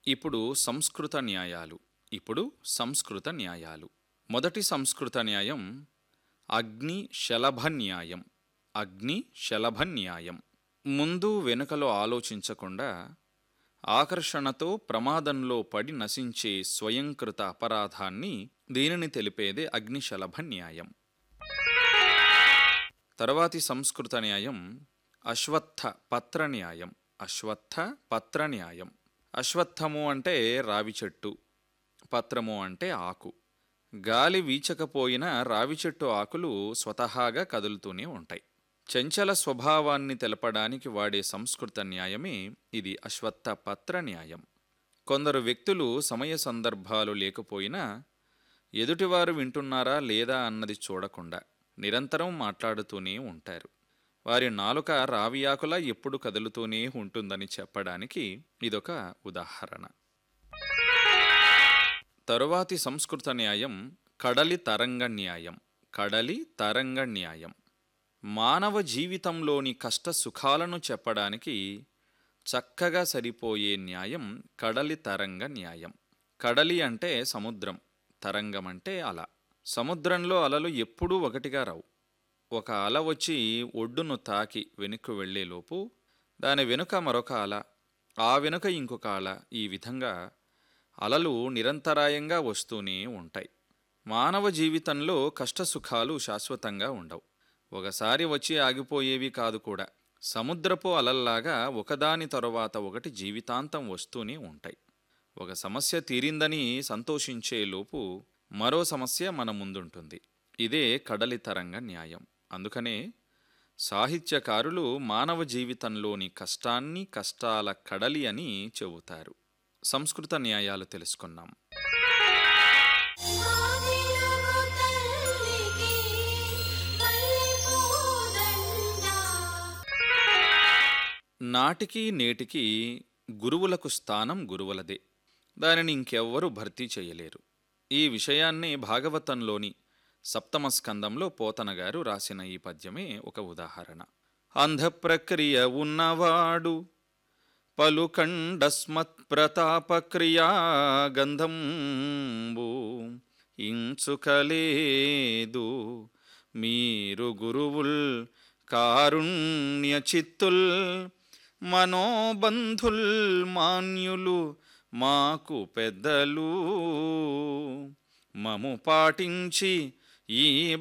ఇప్పుడు సంస్కృత న్యాయాలు ఇప్పుడు సంస్కృత న్యాయాలు మొదటి సంస్కృత న్యాయం అగ్ని శలభ న్యాయం అగ్ని శలభ న్యాయం ముందు వెనుకలో ఆలోచించకుండా ఆకర్షణతో ప్రమాదంలో పడి నశించే స్వయంకృత అపరాధాన్ని దీనిని తెలిపేదే అగ్నిశలభ న్యాయం తరువాతి సంస్కృత న్యాయం అశ్వత్థ పత్ర న్యాయం అశ్వత్థ పత్ర న్యాయం అశ్వత్థము అంటే రావి చెట్టు పత్రము అంటే ఆకు గాలి వీచకపోయినా రావి చెట్టు ఆకులు స్వతహాగా కదులుతూనే ఉంటాయి చంచల స్వభావాన్ని తెలపడానికి వాడే సంస్కృత న్యాయమే ఇది అశ్వత్థ పత్ర న్యాయం కొందరు వ్యక్తులు సమయ సందర్భాలు లేకపోయినా ఎదుటివారు వింటున్నారా లేదా అన్నది చూడకుండా నిరంతరం మాట్లాడుతూనే ఉంటారు వారి నాలుక రావియాకులా ఎప్పుడు కదులుతూనే ఉంటుందని చెప్పడానికి ఇదొక ఉదాహరణ తరువాతి సంస్కృత న్యాయం కడలి తరంగ న్యాయం కడలి తరంగ న్యాయం మానవ జీవితంలోని కష్ట సుఖాలను చెప్పడానికి చక్కగా సరిపోయే న్యాయం కడలి తరంగ న్యాయం కడలి అంటే సముద్రం తరంగం అంటే అల సముద్రంలో అలలు ఎప్పుడూ ఒకటిగా రావు ఒక అల వచ్చి ఒడ్డును తాకి వెనుక్కు వెళ్లేలోపు దాని వెనుక మరొక అల ఆ వెనుక ఇంకొక అల ఈ విధంగా అలలు నిరంతరాయంగా వస్తూనే ఉంటాయి మానవ జీవితంలో కష్టసుఖాలు శాశ్వతంగా ఉండవు ఒకసారి వచ్చి ఆగిపోయేవి కాదు కూడా సముద్రపు అలల్లాగా ఒకదాని తరువాత ఒకటి జీవితాంతం వస్తూనే ఉంటాయి ఒక సమస్య తీరిందని సంతోషించే లోపు మరో సమస్య మన ముందుంటుంది ఇదే కడలి తరంగ న్యాయం అందుకనే సాహిత్యకారులు మానవ జీవితంలోని కష్టాన్ని కష్టాల కడలి అని చెబుతారు సంస్కృత న్యాయాలు తెలుసుకున్నాం ఆదిలగు తల్లికి మల్లెపూదండ నాటికి నేటికి గురువులకు స్థానం గురువులదే దానిని ఇంకెవ్వరూ భర్తీ చేయలేరు ఈ విషయాన్ని భాగవతంలోని సప్తమ స్కందంలో పోతన గారు రాసిన ఈ పద్యమే ఒక ఉదాహరణ అంధప్రక్రియ ఉన్నవాడు పలుకండస్మత్ ప్రతాపక్రియా గంధంబు ఇంచుకలేదు మీరు గురువుల్ కారుణ్య చిత్తుల్ మనోబంధుల్ మాన్యులు మాకు పెద్దలు మము పాటించి ఈ